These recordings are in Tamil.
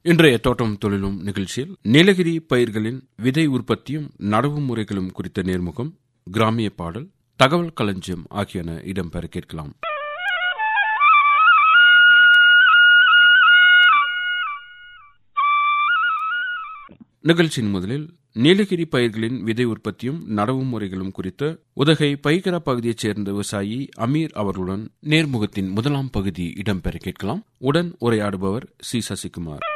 இன்றைய தோட்டம் தொழிலும் நிகழ்ச்சியில் நீலகிரி பயிர்களின் விதை உற்பத்தியும் நடவு முறைகளும் குறித்த நேர்முகம் கிராமிய பாடல் தகவல் களஞ்சியம் ஆகியன இடம்பெற கேட்கலாம் நிகழ்ச்சியின் முதலில் நீலகிரி பயிர்களின் விதை உற்பத்தியும் நடவு முறைகளும் குறித்த உதகை பைகரா பகுதியைச் சேர்ந்த விவசாயி அமீர் அவர்களுடன் நேர்முகத்தின் முதலாம் பகுதி இடம்பெற கேட்கலாம் உடன் உரையாடுபவர் சி சசிகுமார்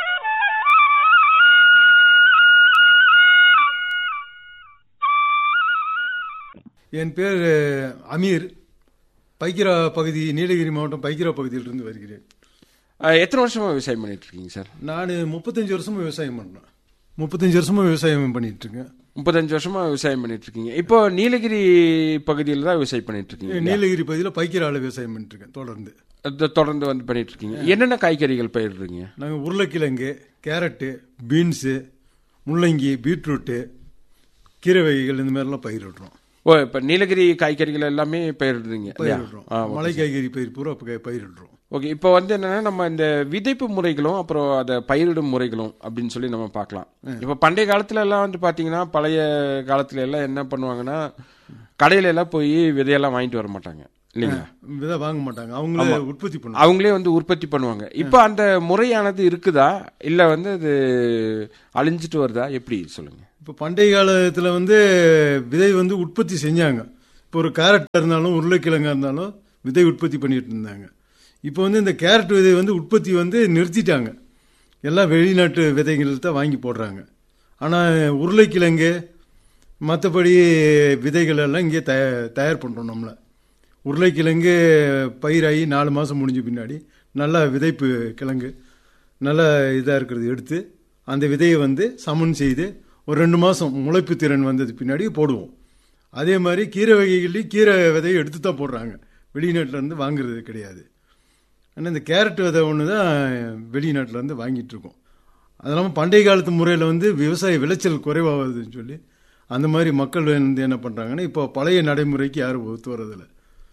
என் பேர் அமீர் பைக்கிரா பகுதி நீலகிரி மாவட்டம் பைக்கிரா பகுதியிலிருந்து வருகிறேன் அஹ், எத்தனை வருஷமா விவசாயம் பண்ணிட்டு இருக்கீங்க சார் நான் முப்பத்தஞ்சு வருஷமா விவசாயம் பண்ணுறேன் முப்பத்தஞ்சு வருஷமா விவசாயம் பண்ணிட்டு இருக்கேன் முப்பத்தஞ்சு வருஷமா விவசாயம் பண்ணிட்டு இருக்கீங்க இப்போ நீலகிரி பகுதியில் தான் விவசாயம் பண்ணிட்டு இருக்கீங்க நீலகிரி பகுதியில் பைக்கிரால விவசாயம் பண்ணிட்டு இருக்கேன் தொடர்ந்து அது தொடர்ந்து வந்து பண்ணிட்டு இருக்கீங்க என்னென்ன காய்கறிகள் பயிரிடுறீங்க நாங்கள் உருளைக்கிழங்கு கேரட்டு பீன்ஸு முள்ளங்கி பீட்ரூட்டு கீரை வகைகள் இந்த மாதிரிலாம் பயிரிடுறோம் ஓ இப்ப நீலகிரி காய்கறிகள் எல்லாமே பயிரிடுறீங்க இல்லையா? பயிரிடுறோம் ஆ, மலை காய்கறி பயிர் பூரா அப்ப பயிரிடுறோம் ஓகே இப்போ வந்து என்னன்னா நம்ம இந்த விதைப்பு முறைகளும் அப்புறம் அதை பயிரிடும் முறைகளும் அப்படின்னு சொல்லி நம்ம பார்க்கலாம் இப்போ பண்டைய காலத்துல எல்லாம் வந்து பாத்தீங்கன்னா பழைய காலத்துல எல்லாம் என்ன பண்ணுவாங்கன்னா கடையில எல்லாம் போய் விதையெல்லாம் வாங்கிட்டு வர மாட்டாங்க இல்லைங்களா விதை வாங்க மாட்டாங்க அவங்களே உற்பத்தி பண்ணுவாங்க அவங்களே வந்து உற்பத்தி பண்ணுவாங்க இப்போ அந்த முறையானது இருக்குதா இல்ல வந்து அது அழிஞ்சிட்டு வருதா எப்படி சொல்லுங்க இப்போ பண்டைய காலத்தில் வந்து விதை வந்து உற்பத்தி செஞ்சாங்க இப்போ ஒரு கேரட் இருந்தாலும் உருளைக்கிழங்கா இருந்தாலும் விதை உற்பத்தி பண்ணிட்டு இருந்தாங்க இப்போ வந்து இந்த கேரட் விதை வந்து உற்பத்தி வந்து நிறுத்திட்டாங்க எல்லாம் வெளிநாட்டு விதைகள் தான் வாங்கி போடுறாங்க ஆனால் உருளைக்கிழங்கு மற்றபடி விதைகள் எல்லாம் இங்கே தய தயார் பண்ணுறோம் நம்மளை உருளைக்கிழங்கு பயிராகி நாலு மாதம் முடிஞ்ச பின்னாடி நல்லா விதைப்பு கிழங்கு நல்லா இதாக இருக்கிறது எடுத்து அந்த விதையை வந்து சமன் செய்து ஒரு ரெண்டு மாதம் முளைப்பு திறன் வந்தது பின்னாடி போடுவோம் அதே மாதிரி கீரை வகைகள்லையும் கீரை விதையை எடுத்து தான் போடுறாங்க வெளிநாட்டுல இருந்து வாங்குறது கிடையாது ஆனால் இந்த கேரட் விதை ஒன்று தான் வெளிநாட்டுல இருந்து வாங்கிட்டு இருக்கோம் அது இல்லாமல் பண்டைய காலத்து முறையில் வந்து விவசாய விளைச்சல் குறைவாகுதுன்னு சொல்லி அந்த மாதிரி மக்கள் வந்து என்ன பண்ணுறாங்கன்னா இப்போ பழைய நடைமுறைக்கு யாரும் ஒத்து வரதில்லை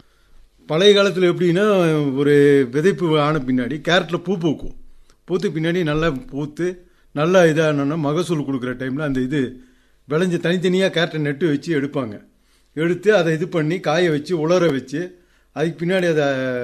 பழைய காலத்தில் எப்படின்னா ஒரு விதைப்பு ஆன பின்னாடி கேரட்டில் பூ பூக்கும் பூத்து பின்னாடி நல்லா பூத்து நல்லா இதானோன்னா மகசூல் கொடுக்குற டைமில் அந்த இது விளைஞ்சு தனித்தனியாக கேரட்டை நட்டு வச்சு எடுப்பாங்க எடுத்து அதை இது பண்ணி காய வச்சு உலர வச்சு அதுக்கு பின்னாடி அதை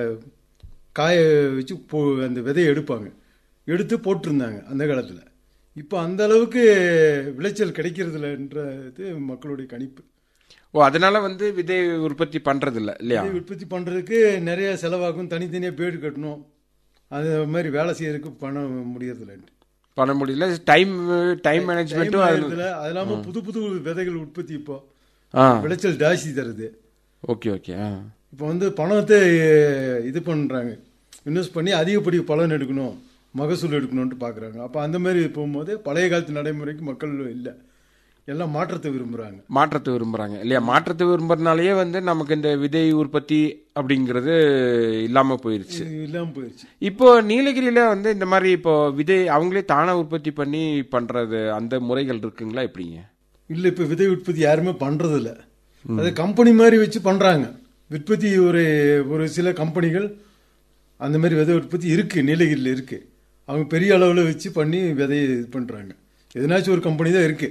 காய வச்சு போ அந்த விதையை எடுப்பாங்க எடுத்து போட்டிருந்தாங்க அந்த காலத்தில் இப்போ அந்த அளவுக்கு விளைச்சல் கிடைக்கிறதில்லன்றது மக்களுடைய கணிப்பு ஓ அதனால வந்து விதை உற்பத்தி பண்றது இல்ல இல்லையா விதை உற்பத்தி பண்றதுக்கு நிறைய செலவாகும் தனித்தனியா பேடு கட்டணும் அது மாதிரி வேலை செய்யறதுக்கு பண்ண முடியறதில்ல பண்ண முடியல டைம் டைம் மேனேஜ்மெண்ட்டும் அது அது இல்லாம புது புது விதைகள் உற்பத்தி இப்போ ஆ விளைச்சல் ஜாஸ்தி தருது ஓகே ஓகே ஆ இப்போ வந்து பணத்தை இது பண்றாங்க இன்வெஸ்ட் பண்ணி அதிகப்படி பலன் எடுக்கணும் மகசூல் எடுக்கணும்னு பாக்குறாங்க அப்ப அந்த மாதிரி போகும்போது பழைய காலத்து நடைமுறைக்கு மக்கள் இல்லை எல்லாம் மாற்றத்தை விரும்புறாங்க மாற்றத்தை விரும்புறாங்க இல்லையா மாற்றத்தை விரும்புறதுனாலயே வந்து நமக்கு இந்த விதை உற்பத்தி அப்படிங்கிறது இல்லாம போயிருச்சு இது இல்லாம போயிடுச்சு இப்போ நீலகிரியில வந்து இந்த மாதிரி இப்போ விதை அவங்களே தானா உற்பத்தி பண்ணி பண்றது அந்த முறைகள் இருக்குங்களா எப்படிங்க இல்ல இப்ப விதை உற்பத்தி யாருமே பண்றது இல்ல அது கம்பெனி மாதிரி வச்சு பண்றாங்க உற்பத்தி ஒரு ஒரு சில கம்பெனிகள் அந்த மாதிரி விதை உற்பத்தி இருக்கு நீலகிரியில் இருக்கு அவங்க பெரிய அளவுல வச்சு பண்ணி விதையை இது பண்றாங்க எதனாச்சும் ஒரு கம்பெனி தான் இருக்கு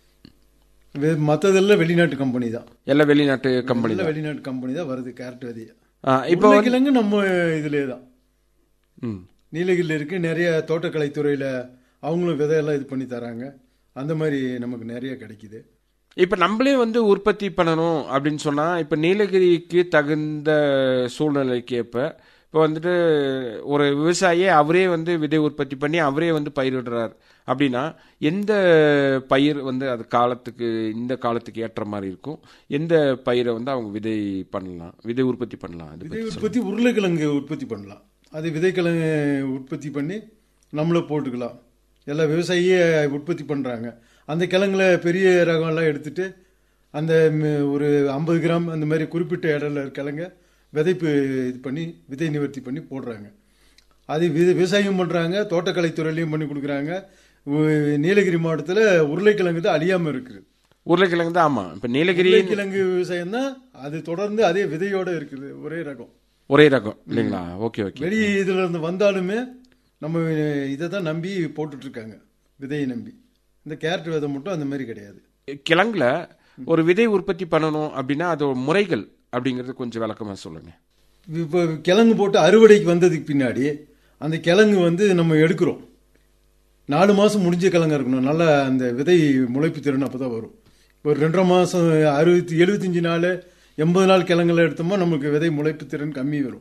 வே- மத்ததெல்லாம் வெளிநாட்டு கம்பெனி தான் எல்லாம் வெளிநாட்டு கம்பெனி எல்லாம் வெளிநாட்டு கம்பெனி தான் வருது கேரட் விதைய இப்போ உருளைக்கிழங்கு நம்ம இதுலயே தான் ம் நீலகிரியில் இருக்கு நிறைய தோட்டக்கலை துறையில அவங்களும் விதையெல்லாம் இது பண்ணி தராங்க அந்த மாதிரி நமக்கு நிறைய கிடைக்குது இப்போ நம்மளே வந்து உற்பத்தி பண்ணணும் அப்படின்னு சொன்னா இப்போ நீலகிரிக்கு தகுந்த சூழ்நிலைக்கு ஏற்ப இப்போ வந்துட்டு ஒரு விவசாயியே அவரே வந்து விதை உற்பத்தி பண்ணி அவரே வந்து பயிரிடுறார் அப்படின்னா எந்த பயிர் வந்து அது காலத்துக்கு இந்த காலத்துக்கு ஏற்ற மாதிரி இருக்கும் எந்த பயிரை வந்து அவங்க விதை பண்ணலாம் விதை உற்பத்தி பண்ணலாம் அது விதை உற்பத்தி உருளைக்கிழங்கு உற்பத்தி பண்ணலாம் அது விதைக்கிழங்கு உற்பத்தி பண்ணி நம்மள போட்டுக்கலாம் எல்லா விவசாயியே உற்பத்தி பண்றாங்க அந்த கிழங்குல பெரிய ரகம்லாம் எடுத்துட்டு அந்த ம், ஒரு ஐம்பது கிராம் அந்த மாதிரி குறிப்பிட்ட இடத்துல இருக்க கிழங்க விதைப்பு இது பண்ணி விதை நிவர்த்தி பண்ணி போடுறாங்க அது வி- விவசாயம் பண்றாங்க தோட்டக்கலை துறையிலையும் பண்ணி கொடுக்குறாங்க உ- நீலகிரி மாவட்டத்தில் உருளைக்கிழங்கு தான் அழியாம இருக்குது உருளைக்கிழங்கு தான் ஆமா இப்போ நீலகிரி உருளைக்கிழங்கு விவசாயம் தான் அது தொடர்ந்து அதே விதையோட இருக்குது ஒரே ரகம் ஒரே ரகம் இல்லைங்களா ஓகே ஓகே வெளி இதுல இருந்து வந்தாலுமே நம்ம இதை தான் நம்பி போட்டுட்டு இருக்காங்க விதையை நம்பி இந்த கேரட் விதை மட்டும் அந்த மாதிரி கிடையாது கிழங்குல ஒரு விதை உற்பத்தி பண்ணணும் அப்படின்னா அதோட முறைகள் அப்படிங்கறது கொஞ்சம் விளக்கமா சொல்லுங்க இப்போ கிழங்கு போட்டு அறுவடைக்கு வந்ததுக்கு பின்னாடி அந்த கிழங்கு வந்து நம்ம எடுக்கிறோம் நாலு மாதம் முடிஞ்ச கிழங்கா இருக்கணும் நல்லா அந்த விதை முளைப்பு திறன் அப்போ தான் வரும் ஒரு ரெண்டரை மாதம் அறுபத்தி எழுபத்தஞ்சு நாள் எண்பது நாள் கிழங்குல எடுத்தோம்னா நமக்கு விதை முளைப்பு திறன் கம்மி வரும்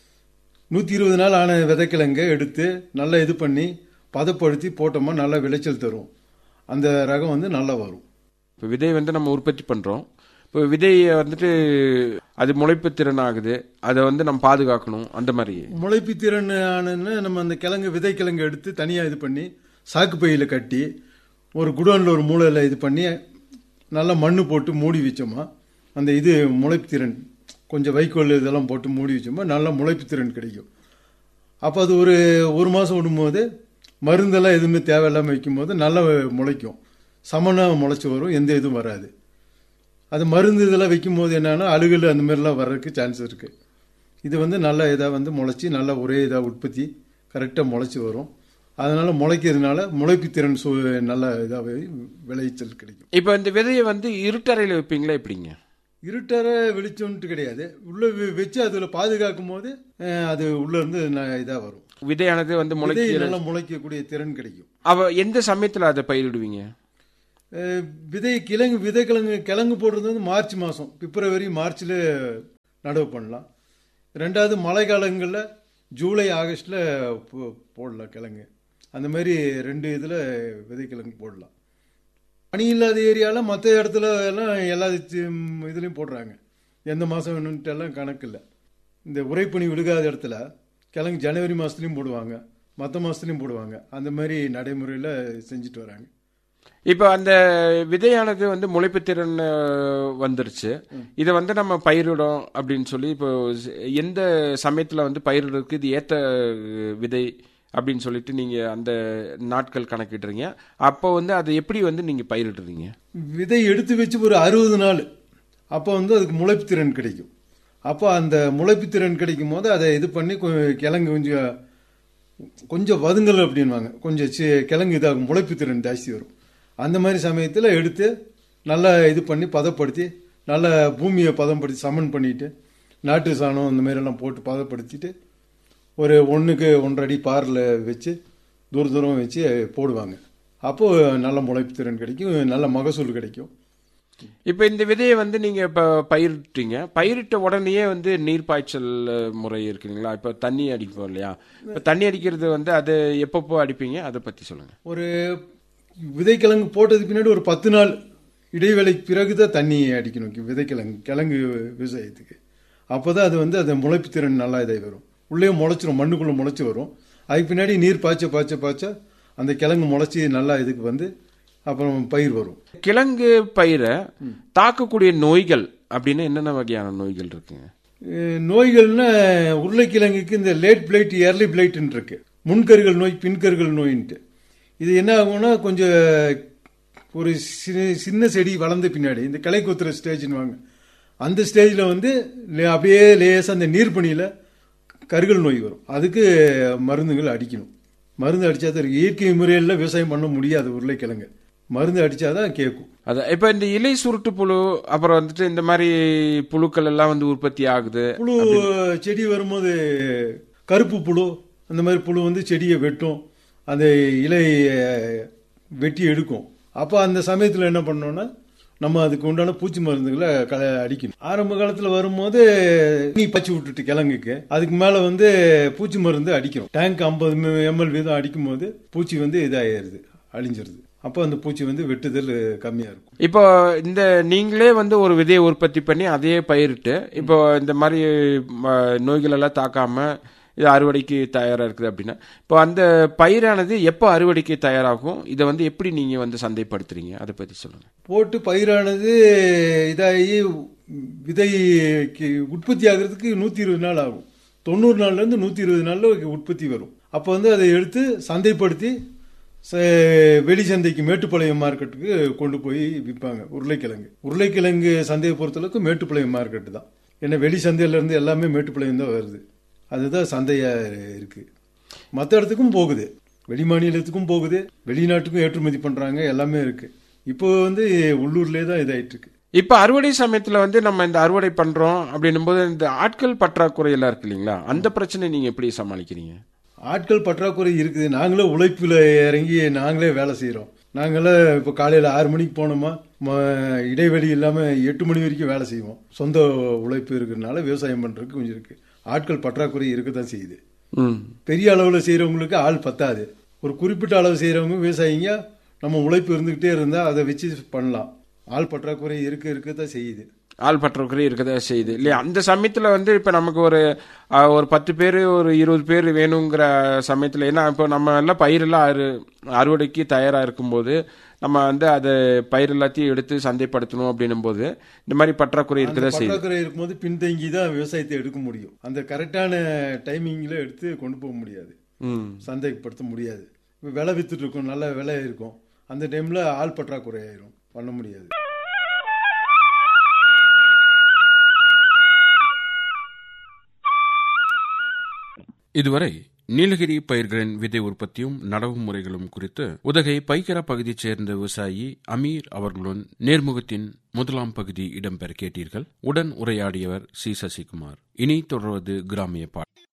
நூற்றி இருபது நாள் ஆன விதைக்கிழங்கை எடுத்து நல்லா இது பண்ணி பதப்படுத்தி போட்டோம்னா நல்லா விளைச்சல் தரும் அந்த ரகம் வந்து நல்லா வரும் இப்போ விதை வந்து நம்ம உற்பத்தி பண்றோம் இப்போ விதையை வந்துட்டு அது முளைப்பு திறன் ஆகுது அதை வந்து நம்ம பாதுகாக்கணும் அந்த மாதிரி முளைப்பு திறன் ஆனதுன்னா நம்ம அந்த கிழங்கு விதை கிழங்கு எடுத்து தனியாக இது பண்ணி சாக்கு பையில் கட்டி ஒரு குடோனில் ஒரு மூலையில் இது பண்ணி நல்லா மண்ணு போட்டு மூடி வச்சோமா அந்த இது முளைப்பு திறன் கொஞ்சம் வைக்கோல் இதெல்லாம் போட்டு மூடி வச்சோமா நல்லா முளைப்பு திறன் கிடைக்கும் அப்போ அது ஒரு ஒரு மாதம் விடும்போது மருந்தெல்லாம் எதுவுமே தேவையில்லாமல் வைக்கும்போது நல்லா முளைக்கும் சமனாக முளைச்சி வரும் எந்த இதுவும் வராது அது மருந்து இதெல்லாம் வைக்கும்போது என்னன்னா அழுகல் அந்த மாதிரிலாம் வர்றதுக்கு சான்ஸ் இருக்குது இது வந்து நல்ல இதாக வந்து முளைச்சி நல்லா ஒரே இதாக உற்பத்தி கரெக்டாக முளைச்சி வரும் அதனால முளைக்கிறதுனால முளைப்பு திறன் சு நல்ல இதாக விளைச்சல் கிடைக்கும் இப்போ இந்த விதையை வந்து இருட்டறையில் வைப்பீங்களா எப்படிங்க இருட்டற வெளிச்சம்ட்டு கிடையாது உள்ள வெ- வச்சு அதில் பாதுகாக்கும் போது அஹ், அது உள்ள இருந்து இதாக வரும் விதையானது வந்து விதை முளைக்கிற நல்லா முளைக்கக்கூடிய திறன் கிடைக்கும் அவ எந்த சமயத்துல அதை பயிரிடுவீங்க அஹ், விதை கிழங்கு விதை கிழங்கு கிழங்கு போடுறது வந்து மார்ச் மாதம் பிப்ரவரி மார்ச்சில் நடவு பண்ணலாம் ரெண்டாவது மழை காலங்களில் ஜூலை ஆகஸ்டில் போடலாம் கிழங்கு அந்த மாதிரி ரெண்டு இதில் விதை கிழங்கு போடலாம் பனி இல்லாத ஏரியாவில் மற்ற இடத்துல எல்லாம் எல்லா சி- இதுலேயும் போடுறாங்க எந்த மாதம் வேணும்ட்டு எல்லாம் கணக்கு இல்லை இந்த உரைப்பனி விழுகாத இடத்துல கிழங்கு ஜனவரி மாதத்துலேயும் போடுவாங்க மற்ற மாதத்துலேயும் போடுவாங்க அந்த மாதிரி நடைமுறையில் செஞ்சுட்டு வராங்க இப்போ அந்த விதையானது வந்து முளைப்பு திறன் அஹ், வந்துருச்சு இதை வந்து நம்ம பயிரிடும் அப்படின்னு சொல்லி இப்போ ஸ்- எந்த சமயத்துல வந்து பயிரிடுறதுக்கு இது ஏத்த அஹ், விதை அப்படின்னு சொல்லிட்டு நீங்க அந்த நாட்கள் கணக்கிடுறீங்க அப்போ வந்து அதை எப்படி வந்து நீங்க பயிரிடுறீங்க விதை எடுத்து வச்சு ஒரு அறுபது நாள் அப்போ வந்து அதுக்கு முளைப்பு திறன் கிடைக்கும் அப்போ அந்த முளைப்பு திறன் கிடைக்கும் போது அதை இது பண்ணி கொ- கிழங்கு கொஞ்சம் கொஞ்சம் வதுங்கல் அப்படின்வாங்க கொஞ்சம் சி- கிழங்கு இதாகும் முளைப்பு திறன் ஜாஸ்தி வரும் அந்த மாதிரி சமயத்தில் எடுத்து நல்லா இது பண்ணி பதப்படுத்தி நல்லா பூமியை பதப்படுத்தி சமன் பண்ணிட்டு நாட்டு சாணம் இந்த மாதிரி எல்லாம் போட்டு பதப்படுத்திட்டு ஒரு ஒன்றுக்கு ஒன்றரை அடி பாரில் வச்சு தூர தூரம் வச்சு போடுவாங்க அப்போ நல்ல முளைப்பு திறன் கிடைக்கும் நல்ல மகசூல் கிடைக்கும் இப்போ இந்த விதையை வந்து நீங்க இப்போ பயிரிட்டீங்க பயிரிட்ட உடனேயே வந்து நீர் பாய்ச்சல் அஹ், முறை இருக்குங்களா இப்போ தண்ணி அடிப்போம் இல்லையா இப்போ தண்ணி அடிக்கிறது வந்து அது எப்பப்போ அடிப்பீங்க அதை பத்தி சொல்லுங்க ஒரு விதைக்கிழங்கு போட்டதுக்கு பின்னாடி ஒரு பத்து நாள் இடைவேளைக்கு பிறகு தான் தண்ணி அடிக்கணும் விதைக்கிழங்கு கிழங்கு விவசாயத்துக்கு அப்போ தான் அது வந்து அது முளைப்பு திறன் நல்லா இதாகி வரும் உள்ளே முளைச்சிரும் மண்ணுக்குள்ளே முளைச்சி வரும் அதுக்கு பின்னாடி நீர் பாய்ச்ச பாய்ச்ச பாய்ச்ச அந்த கிழங்கு முளைச்சி நல்லா இதுக்கு வந்து அப்புறம் பயிர் வரும் கிழங்கு பயிரை தாக்கக்கூடிய நோய்கள் அப்படின்னு என்னென்ன வகையான நோய்கள் இருக்குங்க அஹ் நோய்கள்னா உருளைக்கிழங்குக்கு இந்த லேட் பிளைட் ஏர்லி பிளைட்னு இருக்கு முன்கருகள் நோய் பின்கருகள் நோயின்ட்டு இது என்ன ஆகும்னா கொஞ்சம் ஒரு சின்ன- சின்ன செடி வளர்ந்த பின்னாடி இந்த கிளை கொத்துற ஸ்டேஜ்னு வாங்க அந்த ஸ்டேஜில் வந்து லே- அப்படியே லேசாக அந்த நீர்ப்பனியில் கருகல் நோய் வரும் அதுக்கு மருந்துகள் அடிக்கணும் மருந்து அடித்தா தான் இருக்கு. இயற்கை முறையில் விவசாயம் பண்ண முடியாது உருளைக்கிழங்கு மருந்து அடித்தாதான் கேட்கும் அதான் இப்போ இந்த இலை சுருட்டு புழு அப்புறம் வந்துட்டு இந்த மாதிரி புழுக்கள் எல்லாம் வந்து உற்பத்தி ஆகுது புழு செடி வரும்போது கருப்பு புழு அந்த மாதிரி புழு வந்து செடியை வெட்டும் அந்த இலை வெட்டி எடுக்கும் அப்போ அந்த சமயத்தில் என்ன பண்ணோம்னா நம்ம அதுக்கு உண்டான பூச்சி மருந்துகளை களை அடிக்கணும் ஆரம்ப காலத்தில் வரும்போது நீ பச்சி விட்டுட்டு கிழங்குக்கு அதுக்கு மேலே வந்து பூச்சி மருந்து அடிக்கிறோம் டேங்க் ஐம்பது எம்எல் வீதம் அடிக்கும் போது பூச்சி வந்து இதாகிடுது அழிஞ்சிருது அப்போ அந்த பூச்சி வந்து வெட்டுதல் கம்மியாக இருக்கும் இப்போ இந்த நீங்களே வந்து ஒரு விதையை உற்பத்தி பண்ணி அதையே பயிரிட்டு இப்போ இந்த மாதிரி ம, நோய்கள் எல்லாம் தாக்காம இது அறுவடைக்கு தயாரா இருக்குது அப்படின்னா இப்போ அந்த பயிரானது எப்போ அறுவடைக்கு தயாராகும் இதை வந்து எப்படி நீங்க வந்து சந்தைப்படுத்துறீங்க அதை பத்தி சொல்லுங்க போட்டு பயிரானது இதாகி விதைக்கு உற்பத்தி ஆகிறதுக்கு நூற்றி இருபது நாள் ஆகும் தொண்ணூறு நாள்லேருந்து நூற்றி இருபது நாளில் உற்பத்தி வரும் அப்போ வந்து அதை எடுத்து சந்தைப்படுத்தி ச- வெளி சந்தைக்கு மேட்டுப்பாளையம் மார்க்கெட்டுக்கு கொண்டு போய் விற்பாங்க உருளைக்கிழங்கு உருளைக்கிழங்கு சந்தையை பொறுத்தளவுக்கு மேட்டுப்பாளையம் மார்க்கெட்டு தான் ஏன்னா வெளி சந்தையிலேருந்து எல்லாமே மேட்டுப்பாளையம் தான் வருது அதுதான் சந்தையாக இருக்குது மற்ற இடத்துக்கும் போகுது வெளி மாநிலத்துக்கும் போகுது வெளிநாட்டுக்கும் ஏற்றுமதி பண்றாங்க எல்லாமே இருக்கு இப்போ வந்து உள்ளூர்லயே தான் இதாயிட்டு இருக்கு இப்ப அறுவடை சமயத்துல வந்து நம்ம இந்த அறுவடை பண்றோம் அப்படின்னும் போது இந்த ஆட்கள் பற்றாக்குறை எல்லாம் இருக்கு இல்லைங்களா அந்த பிரச்சனை நீங்க எப்படி சமாளிக்கிறீங்க ஆட்கள் பற்றாக்குறை இருக்குது நாங்களே உழைப்புல இறங்கி நாங்களே வேலை செய்யறோம் நாங்களே இப்போ காலையில ஆறு மணிக்கு போனோமா ம- இடைவெளி இல்லாம எட்டு மணி வரைக்கும் வேலை செய்வோம் சொந்த உழைப்பு இருக்கிறதுனால விவசாயம் பண்றதுக்கு கொஞ்சம் இருக்கு ஆட்கள் பற்றாக்குறை இருக்கத்தான் செய்யுது ம் பெரிய அளவுல செய்யறவங்களுக்கு ஆள் பத்தாது ஒரு குறிப்பிட்ட அளவு செய்யறவங்க விவசாயிங்க நம்ம உழைப்பு இருந்துகிட்டே இருந்தா அதை வச்சு பண்ணலாம் ஆள் பற்றாக்குறை இருக்க இருக்கத்தான் செய்யுது ஆள் பற்றாக்குறை இருக்கதா செய்யுது இல்லையா அந்த சமயத்துல வந்து இப்ப நமக்கு ஒரு ஆ, ஒரு பத்து பேர் ஒரு இருபது பேர் வேணுங்கிற சமயத்துல ஏன்னா இப்போ நம்ம எல்லாம் பயிரெல்லாம் அறு அறுவடைக்கு தயாரா இருக்கும்போது நம்ம வந்து அதை பயிர் எல்லாத்தையும் எடுத்து சந்தைப்படுத்தணும் அப்படின்னும் போது இந்த மாதிரி பற்றாக்குறை இருக்கதா செய்யுது பற்றாக்குறை இருக்கும்போது பின்தங்கி தான் விவசாயத்தை எடுக்க முடியும் அந்த கரெக்டான டைமிங்ல எடுத்து கொண்டு போக முடியாது ம் சந்தைப்படுத்த முடியாது இப்ப விலை வித்துட்டு இருக்கும் நல்ல விலை இருக்கும் அந்த டைம்ல ஆள் பற்றாக்குறை ஆயிரும் பண்ண முடியாது இதுவரை நீலகிரி பயிர்களின் விதை உற்பத்தியும் நடவு முறைகளும் குறித்து உதகை பைக்கரா பகுதியைச் சேர்ந்த விவசாயி அமீர் அவர்களுடன் நேர்முகத்தின் முதலாம் பகுதி இடம்பெற கேட்டீர்கள் உடன் உரையாடியவர் சி சசிகுமார் இனி தொடர்வது கிராமிய பாடல்